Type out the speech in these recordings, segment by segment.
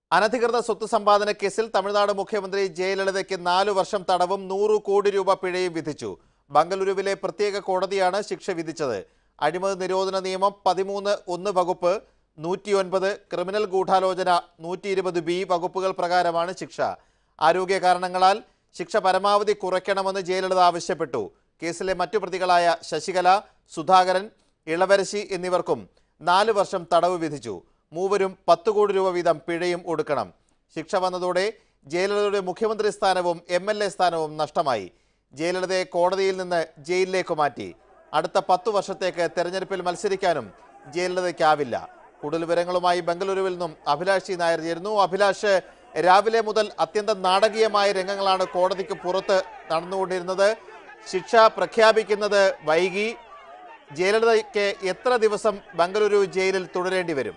അനധികൃത സ്വത്ത് സമ്പാദന കേസിൽ തമിഴ്നാട് മുഖ്യമന്ത്രി ജയലളിതയ്ക്ക് നാലു വർഷം തടവും നൂറ് കോടി രൂപ പിഴയും വിധിച്ചു ബംഗളൂരുവിലെ പ്രത്യേക കോടതിയാണ് ശിക്ഷ വിധിച്ചത് അഴിമതി നിരോധന നിയമം പതിമൂന്ന് ഒന്ന് വകുപ്പ് നൂറ്റിയൊൻപത് ക്രിമിനൽ ഗൂഢാലോചന നൂറ്റി ഇരുപത് ബി വകുപ്പുകൾ പ്രകാരമാണ് ശിക്ഷ ആരോഗ്യ കാരണങ്ങളാൽ ശിക്ഷ പരമാവധി കുറയ്ക്കണമെന്ന് ജയലളിത ആവശ്യപ്പെട്ടു കേസിലെ മറ്റു പ്രതികളായ ശശികല സുധാകരൻ ഇളവരശി എന്നിവർക്കും നാല് വർഷം തടവ് വിധിച്ചു മൂവരും പത്ത് കോടി രൂപ വീതം പിഴയും ഒടുക്കണം ശിക്ഷ വന്നതോടെ ജയലളിതയുടെ മുഖ്യമന്ത്രി സ്ഥാനവും എം എൽ എ സ്ഥാനവും നഷ്ടമായി ജയലളിതയെ കോടതിയിൽ നിന്ന് ജയിലിലേക്ക് മാറ്റി അടുത്ത പത്തു വർഷത്തേക്ക് തെരഞ്ഞെടുപ്പിൽ മത്സരിക്കാനും ജയലളിതയ്ക്കാവില്ല കൂടുതൽ വിവരങ്ങളുമായി ബംഗളൂരുവിൽ നിന്നും അഭിലാഷ് നായർ ചേരുന്നു അഭിലാഷ് രാവിലെ മുതൽ അത്യന്തം നാടകീയമായ രംഗങ്ങളാണ് കോടതിക്ക് പുറത്ത് നടന്നുകൊണ്ടിരുന്നത് ശിക്ഷ പ്രഖ്യാപിക്കുന്നത് വൈകി ജയലളിതയ്ക്ക് എത്ര ദിവസം ബംഗളൂരു ജയിലിൽ തുടരേണ്ടി വരും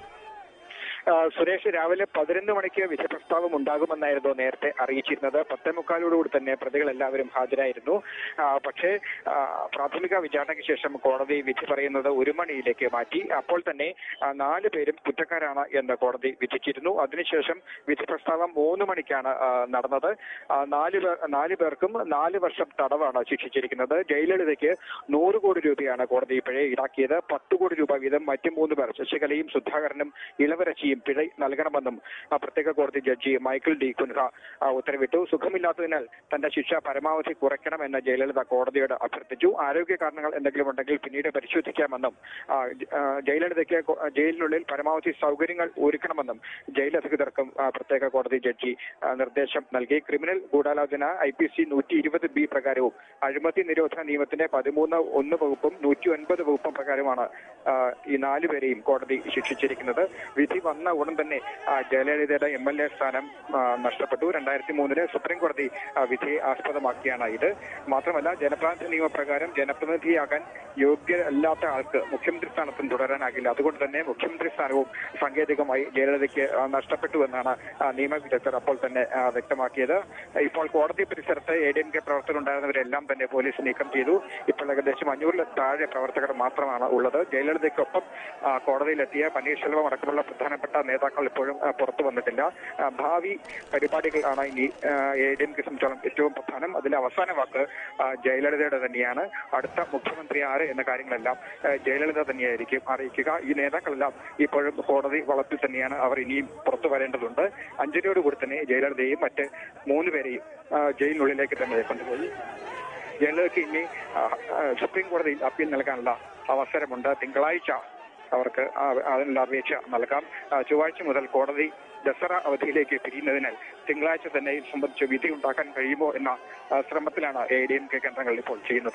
ആ, സുരേഷ് രാവിലെ പതിനൊന്ന് മണിക്ക് വിധി പ്രസ്താവം ഉണ്ടാകുമെന്നായിരുന്നു നേരത്തെ അറിയിച്ചിരുന്നത് പത്തേ മുക്കാലോടുകൂടി തന്നെ പ്രതികൾ എല്ലാവരും ഹാജരായിരുന്നു ആ, പക്ഷേ ആ, പ്രാഥമിക വിചാരണയ്ക്ക് ശേഷം കോടതി വിധി പറയുന്നത് ഒരു മണിയിലേക്ക് മാറ്റി അപ്പോൾ തന്നെ ആ, നാല് പേരും കുറ്റക്കാരാണ് എന്ന് കോടതി വിധിച്ചിരുന്നു അതിനുശേഷം വിധി പ്രസ്താവം മൂന്ന് മണിക്കാണ് ആ, നടന്നത് ആ, നാല് പേർ നാല് പേർക്കും നാല് വർഷം തടവാണ് ശിക്ഷിച്ചിരിക്കുന്നത് ജയലളിതയ്ക്ക് നൂറ് കോടി രൂപയാണ് കോടതി പിഴ ഈടാക്കിയത് പത്ത് കോടി രൂപ വീതം മറ്റ് മൂന്ന് പേർ ശശികലയും സുധാകരനും ഇളവരച്ചിയും പിഴ നൽകണമെന്നും ആ, പ്രത്യേക കോടതി ജഡ്ജി മൈക്കിൾ ഡി കുൻഹ ആ, ഉത്തരവിട്ടു സുഖമില്ലാത്തതിനാൽ തന്റെ ശിക്ഷ പരമാവധി കുറയ്ക്കണമെന്ന് ജയലളിത കോടതിയോട് അഭ്യർത്ഥിച്ചു ആരോഗ്യ കാരണങ്ങൾ എന്തെങ്കിലും ഉണ്ടെങ്കിൽ പിന്നീട് പരിശോധിക്കാമെന്നും ആ, ജ- ആ, ജയലളിതയ്ക്ക് കൊ- ജയിലിനുള്ളിൽ പരമാവധി സൗകര്യങ്ങൾ ഒരുക്കണമെന്നും ജയിൽ അധികൃതർക്കും ആ, പ്രത്യേക കോടതി ജഡ്ജി ആ, നിർദ്ദേശം നൽകി ക്രിമിനൽ ഗൂഢാലോചന ഐ പി സി നൂറ്റി ഇരുപത് ബി പ്രകാരവും അഴിമതി നിരോധന നിയമത്തിന്റെ പതിമൂന്ന് ഒന്ന് വകുപ്പും നൂറ്റി ഒൻപത് വകുപ്പും പ്രകാരമാണ് ആ, ഈ നാലുപേരെയും കോടതി ശിക്ഷിച്ചിരിക്കുന്നത് വിധി വന്ന ഉടൻ തന്നെ ആ, ജയലളിതയുടെ എം എൽ എ സ്ഥാനം ആ, നഷ്ടപ്പെട്ടു രണ്ടായിരത്തി മൂന്നില് സുപ്രീം കോടതി ആ, വിധിയെ ആസ്പദമാക്കിയാണ് ഇത് മാത്രമല്ല ജനപ്രാതിനിധ്യ നിയമപ്രകാരം ജനപ്രതിനിധിയാകാൻ യോഗ്യരല്ലാത്ത ആൾക്ക് മുഖ്യമന്ത്രി സ്ഥാനത്തും തുടരാനാകില്ല അതുകൊണ്ട് തന്നെ മുഖ്യമന്ത്രി സ്ഥാനവും സാങ്കേതികമായി ജയലളിതയ്ക്ക് ആ, നഷ്ടപ്പെട്ടു എന്നാണ് ആ, നിയമ വിദഗ്ധർ അപ്പോൾ തന്നെ ആ, വ്യക്തമാക്കിയത് ഇപ്പോൾ കോടതി പരിസരത്ത് എ ഡി എം കെ പ്രവർത്തകരുണ്ടായിരുന്നവരെല്ലാം തന്നെ പോലീസ് നീക്കം ചെയ്തു ഇപ്പോൾ ഏകദേശം അഞ്ഞൂറിൽ താഴെ പ്രവർത്തകർ മാത്രമാണ് ഉള്ളത് ജയലളിതയ്ക്കൊപ്പം ആ, കോടതിയിലെത്തിയ പന്നീർശെൽവം അടക്കമുള്ള പ്രധാനപ്പെട്ട നേതാക്കൾ ഇപ്പോഴും ആ, പുറത്തു വന്നിട്ടില്ല ആ, ഭാവി പരിപാടികളാണ് ഇനി എ ഡി എം കെ സംബന്ധിച്ചോളം ഏറ്റവും പ്രധാനം അതിലെ അവസാന വാക്ക് ആ, ജയലളിതയുടെ തന്നെയാണ് അടുത്ത മുഖ്യമന്ത്രി ആര് എന്ന കാര്യങ്ങളെല്ലാം ആ, ജയലളിത തന്നെയായിരിക്കും അറിയിക്കുക ഈ നേതാക്കളെല്ലാം ഇപ്പോഴും കോടതി വളപ്പിൽ തന്നെയാണ് അവർ ഇനിയും പുറത്തു വരേണ്ടതുണ്ട് അഞ്ചരയോടുകൂടി തന്നെ ജയലളിതയും മറ്റ് മൂന്ന് പേരെയും ആ, ജയിലിനുള്ളിലേക്ക് തന്നെ കൊണ്ടുപോയി ജയലളിതയ്ക്ക് ഇനി ആ, ആ, സുപ്രീം കോടതിയിൽ അപ്പീൽ നൽകാനുള്ള അവസരമുണ്ട് തിങ്കളാഴ്ച അവർക്ക് ആ- അതിനുള്ള അപേക്ഷ നൽകാം ആ, ചൊവ്വാഴ്ച മുതൽ കോടതി ദസറ അവധിയിലേക്ക് പിരിയുന്നതിനാൽ തിങ്കളാഴ്ച തന്നെ ഇത് സംബന്ധിച്ച് വിധി ഉണ്ടാക്കാൻ കഴിയുമോ എന്ന ആ, ശ്രമത്തിലാണ് എ ഡി എം കെ കേന്ദ്രങ്ങൾ ഇപ്പോൾ ചെയ്യുന്നത്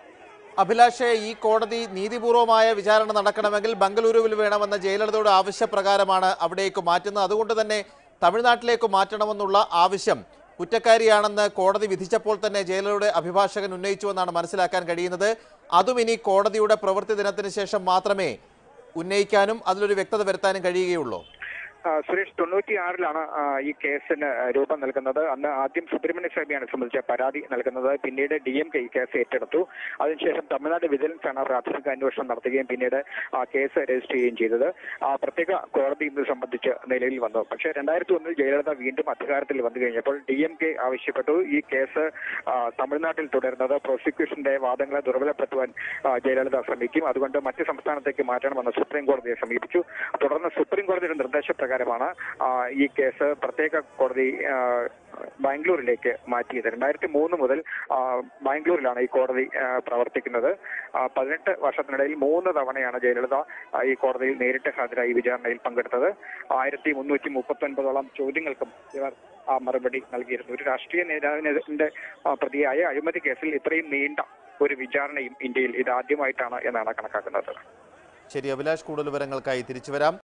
അഭിലാഷെ ഈ കോടതി നീതിപൂർവമായ വിചാരണ നടക്കണമെങ്കിൽ ബംഗളൂരുവിൽ വേണമെന്ന ജയലളിതയുടെ ആവശ്യപ്രകാരമാണ് അവിടേക്ക് മാറ്റുന്നത് അതുകൊണ്ട് തന്നെ തമിഴ്നാട്ടിലേക്ക് മാറ്റണമെന്നുള്ള ആവശ്യം കുറ്റക്കാരിയാണെന്ന് കോടതി വിധിച്ചപ്പോൾ തന്നെ ജയലളിതയുടെ അഭിഭാഷകൻ ഉന്നയിച്ചുവെന്നാണ് മനസ്സിലാക്കാൻ കഴിയുന്നത് അതും ഇനി കോടതിയുടെ പ്രവൃത്തി ദിനത്തിന് ശേഷം മാത്രമേ ഉന്നയിക്കാനും അതിലൊരു വ്യക്തത വരുത്താനും കഴിയുകയുള്ളൂ ആ, സുരേഷ് തൊണ്ണൂറ്റിയാറിലാണ് ആ, ഈ കേസിന് രൂപം നൽകുന്നത് അന്ന് ആദ്യം സുബ്രഹ്മണ്യ സ്വാമിയാണ് സംബന്ധിച്ച പരാതി നൽകുന്നത് പിന്നീട് ഡി എം കെ ഈ കേസ് ഏറ്റെടുത്തു അതിനുശേഷം തമിഴ്നാട് വിജിലൻസ് ആണ് പ്രാഥമിക അന്വേഷണം നടത്തുകയും പിന്നീട് ആ കേസ് രജിസ്റ്റർ ചെയ്യുകയും ചെയ്തത് ആ പ്രത്യേക കോടതി ഇത് സംബന്ധിച്ച് നിലയിൽ വന്നു പക്ഷേ രണ്ടായിരത്തി ഒന്നിൽ ജയലളിത വീണ്ടും അധികാരത്തിൽ വന്നു കഴിഞ്ഞപ്പോൾ ഡി എം കെ ആവശ്യപ്പെട്ടു ഈ കേസ് ആ, തമിഴ്നാട്ടിൽ തുടരുന്നത് പ്രോസിക്യൂഷന്റെ വാദങ്ങളെ ദുർബലപ്പെടുത്തുവാൻ ആ, ജയലളിത ശ്രമിക്കും അതുകൊണ്ട് മറ്റ് സംസ്ഥാനത്തേക്ക് മാറ്റണമെന്ന് സുപ്രീം കോടതിയെ സമീപിച്ചു തുടർന്ന് സുപ്രീം കോടതിയുടെ നിർദ്ദേശപ്രകാരമാണ് ആ, ഈ കേസ് പ്രത്യേക കോടതി ആ, ബാംഗ്ലൂരിലേക്ക് മാറ്റിയത് രണ്ടായിരത്തി മൂന്ന് മുതൽ ആ, ബാംഗ്ലൂരിലാണ് ഈ കോടതി ആ, പ്രവർത്തിക്കുന്നത് ആ, പതിനെട്ട് വർഷത്തിനിടയിൽ മൂന്ന് തവണയാണ് ജയലളിത ആ, ഈ കോടതിയിൽ നേരിട്ട് ഹാജരായി വിചാരണയിൽ പങ്കെടുത്തത് ആയിരത്തി മുന്നൂറ്റി മുപ്പത്തി ഒൻപതോളം ചോദ്യങ്ങൾക്കും ഇവർ ആ മറുപടി നൽകിയിരുന്നു ഒരു രാഷ്ട്രീയ നേതാവിന്റെ ആ, പ്രതിയായ അഴിമതി കേസിൽ ഇത്രയും നീണ്ട ഒരു വിചാരണയും ഇന്ത്യയിൽ ഇത് ആദ്യമായിട്ടാണ് എന്നാണ് കണക്കാക്കുന്നത് ശരി അഭിലാഷ് കൂടുതൽ വിവരങ്ങൾക്കായി തിരിച്ചു വരാം